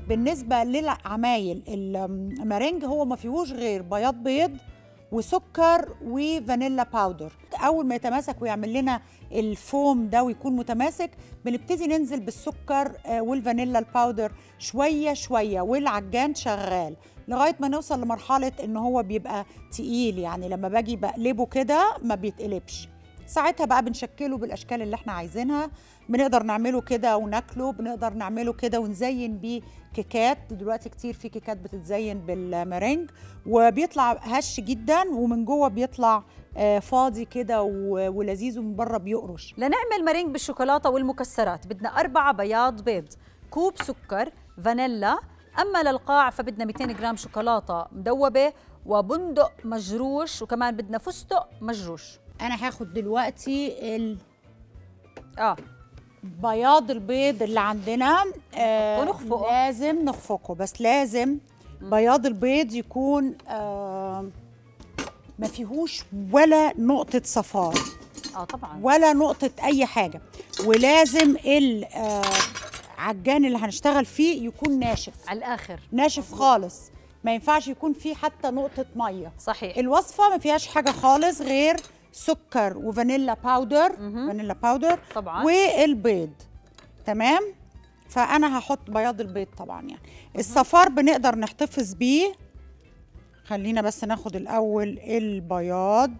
بالنسبه للعمايل المارينج هو ما فيهوش غير بياض بيض وسكر وفانيلا باودر اول ما يتماسك ويعمل لنا الفوم ده ويكون متماسك بنبتدي ننزل بالسكر آه، والفانيلا الباودر شويه شويه والعجان شغال لغايه ما نوصل لمرحله ان هو بيبقى تقيل يعني لما باجي بقلبه كده ما بيتقلبش ساعتها بقى بنشكله بالاشكال اللي احنا عايزينها بنقدر نعمله كده وناكله بنقدر نعمله كده ونزين بيه كيكات دلوقتي كتير في كيكات بتتزين بالمارينج وبيطلع هش جدا ومن جوه بيطلع آه، فاضي كده و- ولذيذ ومن بره بيقرش لنعمل مارينج بالشوكولاتة والمكسرات بدنا أربعة بياض بيض كوب سكر فانيلا أما للقاع فبدنا 200 جرام شوكولاتة مدوبة وبندق مجروش وكمان بدنا فستق مجروش انا هاخد دلوقتي ال اه بياض البيض اللي عندنا آه ونخفقه. لازم نخفقه بس لازم بياض البيض يكون آه ما فيهوش ولا نقطة صفار اه طبعا ولا نقطة أي حاجة ولازم العجان اللي هنشتغل فيه يكون ناشف على الآخر ناشف خالص ما ينفعش يكون فيه حتى نقطة مية صحيح الوصفة ما فيهاش حاجة خالص غير سكر وفانيلا باودر فانيلا باودر طبعاً. والبيض تمام فأنا هحط بياض البيض طبعا يعني الصفار بنقدر نحتفظ بيه خلينا بس ناخد الأول البياض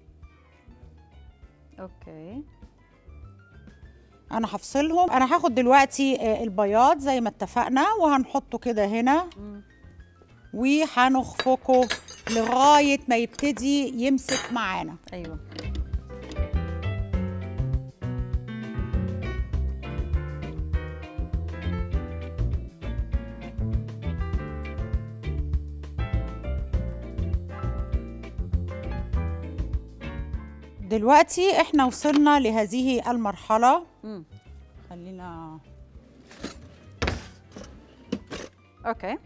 اوكي أنا هفصلهم أنا هاخد دلوقتي آه، البياض زي ما اتفقنا وهنحطه كده هنا وهنخفقه لغاية ما يبتدي يمسك معانا ايوه دلوقتي احنا وصلنا لهذه المرحلة مم. خلينا اوكي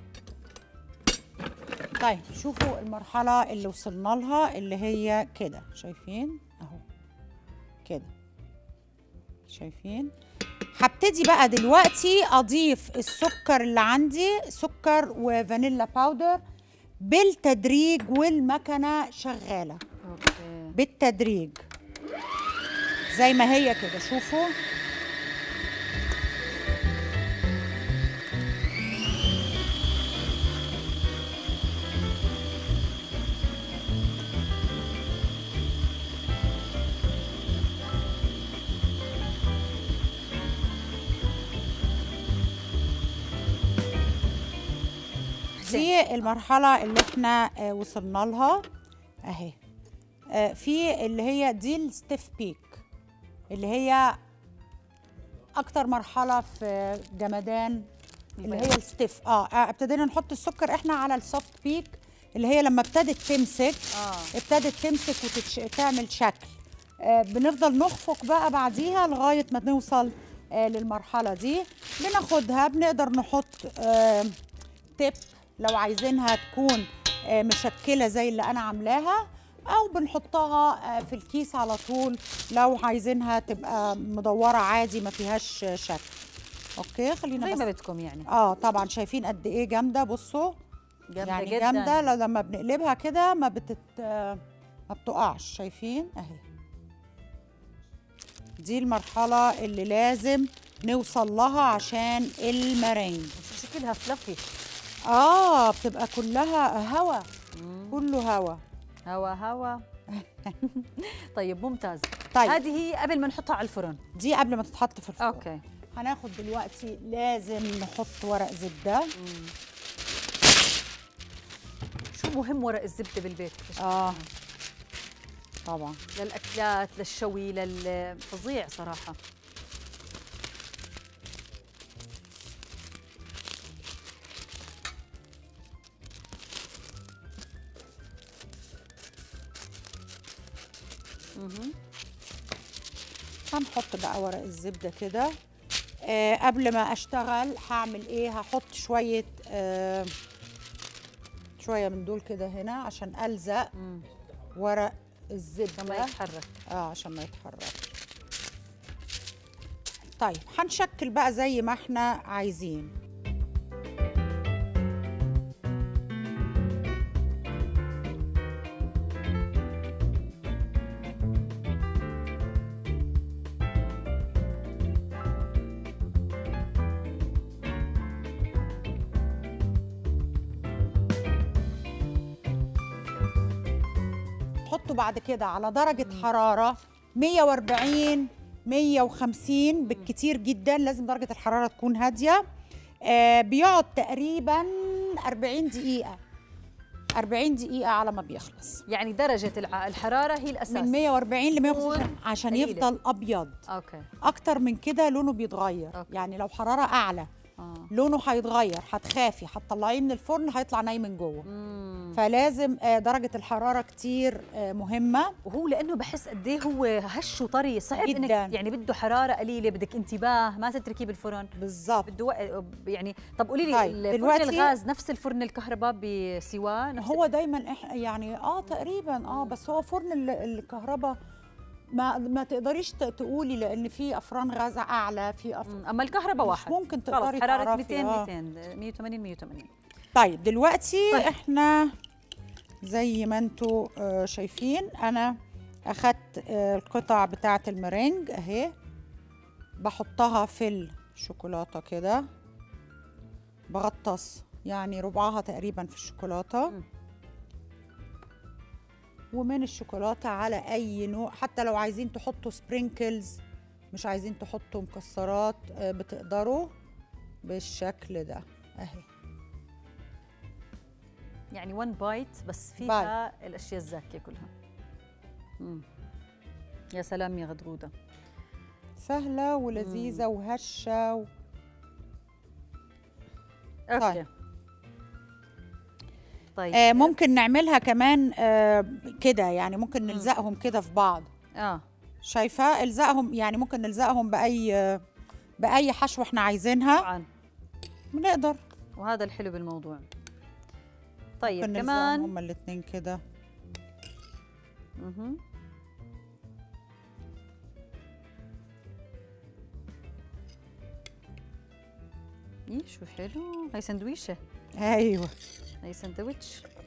طيب شوفوا المرحلة اللي وصلنا لها اللي هي كده شايفين اهو كده شايفين هبتدي بقى دلوقتي اضيف السكر اللي عندي سكر وفانيلا باودر بالتدريج والمكنة شغالة اوكي بالتدريج زي ما هي كده شوفوا دي المرحلة اللي احنا آه، وصلنا لها اهي آه، في اللي هي دي الستيف بيك اللي هي اكتر مرحله في جمدان اللي هي الستيف اه آه، ابتدينا نحط السكر احنا على السوفت بيك اللي هي لما ابتدت تمسك اه ابتدت تمسك وتعمل شكل آه بنفضل نخفق بقى بعديها لغايه ما نوصل آه للمرحله دي بناخدها بنقدر نحط آه تيب لو عايزينها تكون آه مشكله زي اللي انا عاملاها او بنحطها آه في الكيس على طول لو عايزينها تبقى مدوره عادي ما فيهاش آه، شكل اوكي خلينا زي بس ما بدكم يعني اه طبعا شايفين قد ايه جامده بصوا جامدة يعني جداً. جامده لو لما بنقلبها كده ما بتت ما بتقعش شايفين اهي دي المرحله اللي لازم نوصل لها عشان المارينج شو شكلها فلفي اه بتبقى كلها هوا كله هوا هوا هوا طيب ممتاز طيب هذه هي قبل ما نحطها على الفرن دي قبل ما تتحط في الفرن اوكي هناخد دلوقتي لازم نحط ورق زبده شو مهم ورق الزبده بالبيت اه طبعا للاكلات للشوي لل فظيع صراحه هنحط بقى ورق الزبدة كده آه قبل ما اشتغل هعمل ايه هحط شوية آه شوية من دول كده هنا عشان الزق مم. ورق لما الزبدة يتحرك اه عشان ما يتحركش طيب هنشكل بقى زي ما احنا عايزين بنحطه بعد كده على درجه حراره 140 150 بالكتير جدا لازم درجه الحراره تكون هاديه آه بيقعد تقريبا 40 دقيقه 40 دقيقه على ما بيخلص يعني درجه الع- الحراره هي الاساس من 140 ل 150 عشان قليلة. يفضل ابيض اوكي اكتر من كده لونه بيتغير أوكي. يعني لو حراره اعلى اه لونه هيتغير هتخافي هتطلعيه من الفرن هيطلع ناي من جوه مم. فلازم آه، درجه الحراره كتير آه، مهمه وهو لانه بحس قد ايه هو هش وطري صعب انك جداً. يعني بده حراره قليله بدك انتباه ما تتركيه بالفرن بالظبط بده وق- يعني طب قولي لي طيب، الفرن دلوقتي- الغاز نفس الفرن الكهرباء بسواه نفس هو دايما احنا يعني اه تقريبا اه بس هو فرن ال- الكهرباء ما ما تقدريش ت- تقولي لان في افران غاز اعلى في أف... مم. اما الكهرباء مش واحد ممكن خلص تقدري حراره تعرفي، 200 آه. 200 180 180 طيب دلوقتي طيب. احنا زي ما انتوا آه، شايفين انا اخدت آه، القطع بتاعه المرنج اهي بحطها في الشوكولاته كده بغطس يعني ربعها تقريبا في الشوكولاته مم. ومن الشوكولاته على اي نوع حتى لو عايزين تحطوا سبرينكلز مش عايزين تحطوا مكسرات آه، بتقدروا بالشكل ده اهي يعني 1 بايت بس فيها الاشياء الزاكيه كلها مم. يا سلام يا غدغوده سهلة ولذيذة وهشة و... اوكي طيب. طيب آه ممكن نعملها كمان آه كده يعني ممكن نلزقهم كده في بعض اه شايفة الزقهم يعني ممكن نلزقهم بأي آه بأي حشوة احنا عايزينها طبعا بنقدر وهذا الحلو بالموضوع طيب ممكن نلزقهم كمان هما الاتنين كده مهم. ايه شو حلو هاي سندويشه ايوه هاي سندويتش